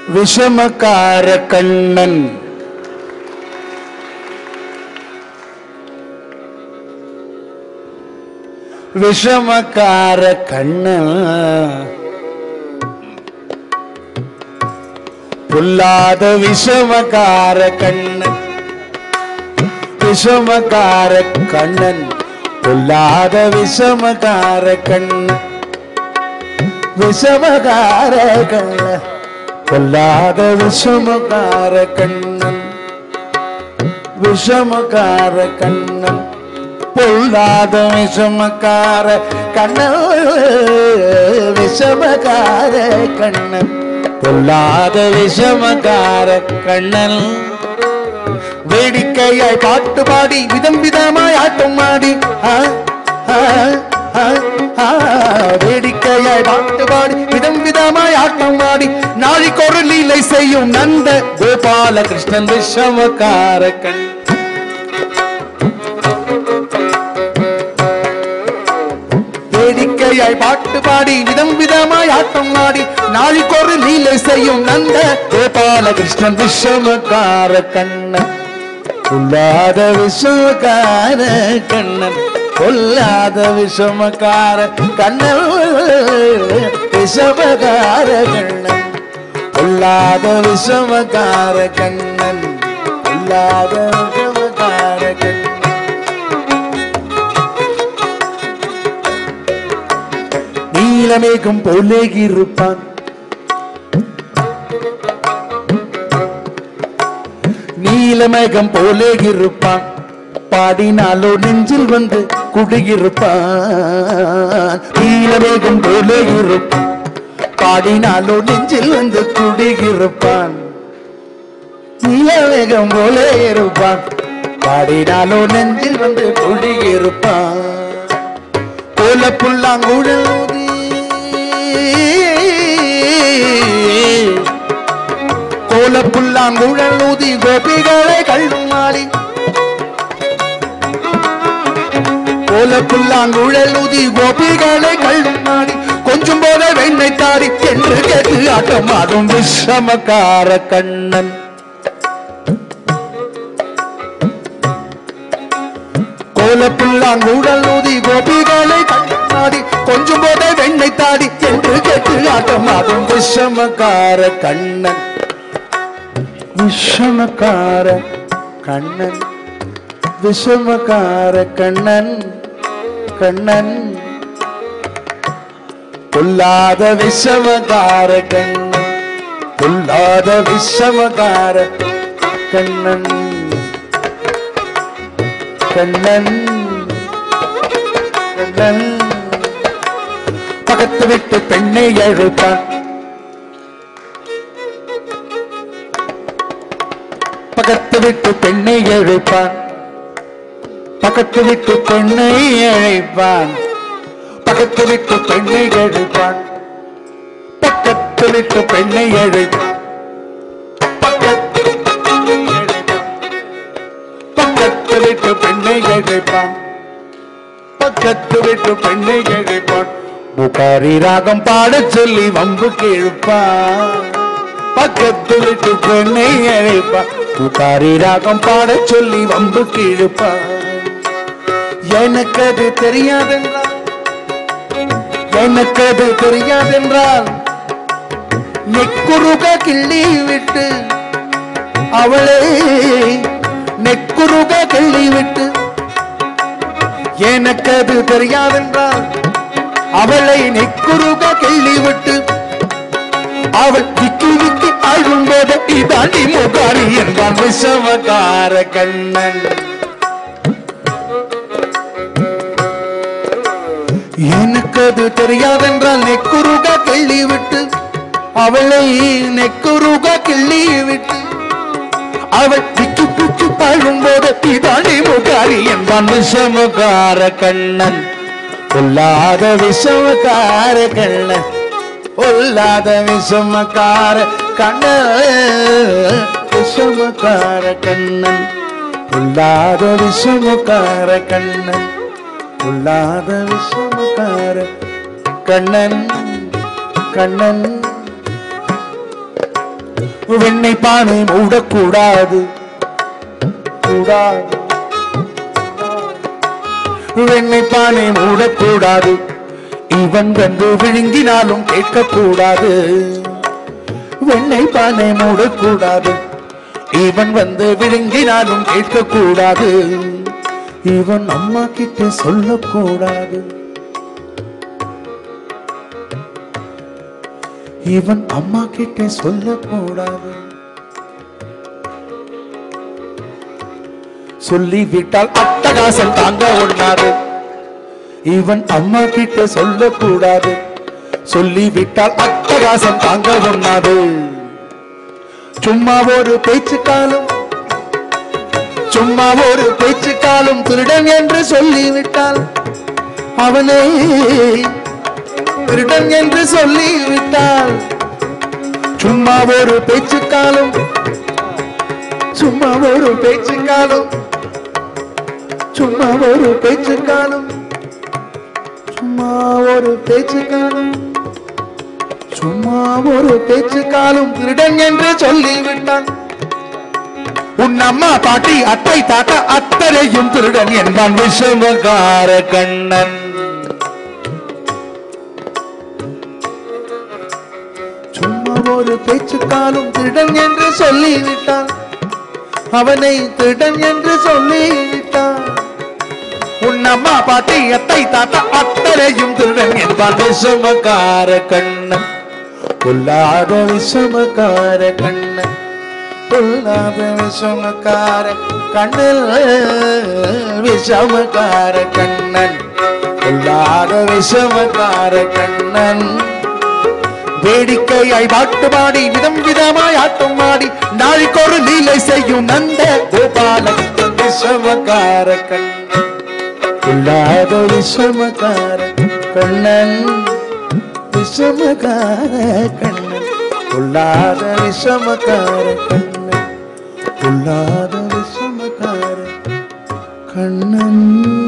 விஷமக்கார கண்ணன் விஷமக்கார கண்ணன் பொல்லாத விஷமக்கார கண்ணன் விஷமக்கார கண்ணன் பொல்லாத விஷமக்கார கண்ணன் விஷமகார கண்ணன் பொல்லாத விஷமகார கண்ணன் விஷமகார கண்ணன் பொல்லாத விஷமக்கார கண்ணன் விஷமகார கண்ணன் பொல்லாத விஷமகார கண்ணன் வேடிக்கையாய் பாட்டு பாடி விதம் விதமாய் ஆட்டம் ஆடி ஆ, ஆ, ஆ, ஆ, வேடிக்கையாய் பாட்டு பாடி விதம் விதமாய் ஆட்டம் ஆடி நாளைக்கொரு லீலை செய்யும் நந்த கோபால கிருஷ்ணன் விஷமக்கார கண் வேடிக்கையாய் பாட்டு பாடி விதம் விதமாய் ஆட்டம் ஆடி நாளைக்கொரு லீலை செய்யும் நந்த கோபால கிருஷ்ணன் விஷமக்கார கண்ணன் பொல்லாத விஷமக்கார கண்ணன் பொல்லாத விஷமக்கார கண்ணன் விஷமக்கார கண்ணன் பொல்லாத விஷமக்கார கண்ணன் பொல்லாத விஷமக்கார கண்ணன் நீலமேகம் போலே இருப்பான் நீலமேகம் போலே இருப்பான் பாடினாலோ நெஞ்சில் வந்து குடியிருப்பான் நீலமேகம் போலே இருப்பான் பாடினாலோ நெஞ்சில் வந்து குடியிருப்பான் நீலமேகம் போலே இருப்பான் பாடினாலோ நெஞ்சில் வந்து குடியிருப்பான் கோல புல்லாங்குழல் ஊதி கோல புல்லாங்குழல் ஊதி கோபிகளை கள்ளும் மாடி கோல புல்லாங்குழல் ஊதி கோபிகளை கள்ளும் மாடி கொஞ்சம் போத வெண்ணை தாடி என்று கேட்டு ஆட்டமாடும் விஷமக்கார கண்ணன் கோலப்புல்லாங்குழல் ஊதி கோபிகளை கண்ணாடி கொஞ்சம் போத வெண்ணை தாடி என்று கேட்டு ஆட்டமாடும் விஷமக்கார கண்ணன் விஷமக்கார கண்ணன் விஷமக்கார கண்ணன் கண்ணன் பொல்லாத விஷமக்கார கண்ணன் பொல்லாத விஷமக்கார கண்ணன் கண்ணன் கண்ணன் பக்கத்து விட்டு பெண்ணை எழுப்பான் பக்கத்து விட்டு பெண்ணை எழுப்பான் பக்கத்து விட்டு பெண்ணை அழைப்பான் பக்கத்து விட்டு பெண்ணை எழுப்பான் பக்கத்து விட்டு பெண்ணை அழைப்பான் பக்கத்து விட்டு பெண்ணை அழைப்பான் பக்கத்து விட்டு பெண்ணை அழைப்பான் பக்கத்து விட்டு பெண்ணை அழைப்பான் புகாரி ராகம் பாடச் சொல்லி வம்பு கேழ்ப்பான் பக்கத்து விட்டு பெண்ணை அழைப்பான் புகாரி ராகம் பாடச் சொல்லி வம்பு கேழ்ப்பான் எனக்கு அது தெரியாதென்றால் எனக்கு அது தெரியாதென்றால் நெக்குருக கிள்ளி விட்டு அவளை நெக்குருக கிள்ளி விட்டு எனக்கு அது தெரியாதென்றால் அவளை நெக்குருக கிள்ளி விட்டு அவள் விக்கி விக்கி அழும்போது இதாண்டி முகாரி என்றான் விஷமகார கண்ணன் எனக்கு அது தெரியாதென்றால் நெக்குருக கிள்ளி விட்டு அவளை நெக்குருக கிள்ளி விட்டு அவள் பிச்சு பிச்சு பழும்போது இதாண்டி முகாரி என்பான் விஷமகார கண்ணன் பொல்லாத விஷமகார கண்ணன் பொல்லாத விஷமக்கார கண்ணன் விஷமக்கார கண்ணன் பொல்லாத விஷமக்கார கண்ணன் பொல்லாத விஷமக்கார கண்ணன் கண்ணன் வெண்ணெய் பானை மூடக்கூடாது கூடாது வெண்ணெய் பானை மூடக்கூடாது இவன் வந்து விழுங்கினாலும் கேட்கக்கூடாது வெண்ணெய் பானை மூடக்கூடாது இவன் வந்து விழுங்கினாலும் கேட்கக்கூடாது இவன் அம்மா கிட்ட சொல்லக்கூடாது இவன் அம்மா கிட்ட சொல்லக்கூடாது சொல்லிவிட்டால் அட்டகாசம் தாங்க ஒண்ணாது இவன் அம்மா கிட்ட சொல்லக்கூடாது சொல்லிவிட்டால் அட்டகாசம் தாங்க ஒண்ணாது சும்மா ஒரு பேச்சு காலம் சும்மா ஒரு பேச்சு காலம் திருடன் என்று சொல்லிவிட்டால் அவனை திருடன் என்று சொல்லிவிட்டால் சும்மா ஒரு பேச்சு காலம் சும்மா ஒரு பேச்சு காலம் சும்மா ஒரு பேச்சு காலம் சும்மா ஒரு பேச்சு காலம் சும்மா ஒரு பேச்சு காலம் திருடன் என்று சொல்லிவிட்டான் உன் அம்மா பாட்டி அத்தை தாத்தா அத்தனையும் திருடன் என்பான் விஷமகார கண்ணன் சும்மா ஒரு பேச்சு காலம் திருடன் என்று சொல்லிவிட்டான் அவனை திருடன் என்று சொல்லிவிட்டான் உன் அம்மா பாட்டி அத்தை தாத்தா அத்தனையும் திருடன் என்பான் விஷமகார கண்ணன் பொல்லாத விஷமகார கண்ணன் பொல்லாத விஷமக்கார கண்ணன் விஷமக்கார கண்ணன் பொல்லாத விஷமக்கார கண்ணன் வேடிக்கையாய் பாட்டு பாடி விதம் விதமாய் ஆட்டம் ஆடி நாளைக்கொரு லீலை செய்யும் நந்த கோபால விஷமக்கார கண்ணன் பொல்லாத விஷமக்கார கண்ணன் விஷமக்கார கண்ணன் பொல்லாத விஷமக்கார கண்ணன் பொல்லாத விஷமக்கார கண்ணன்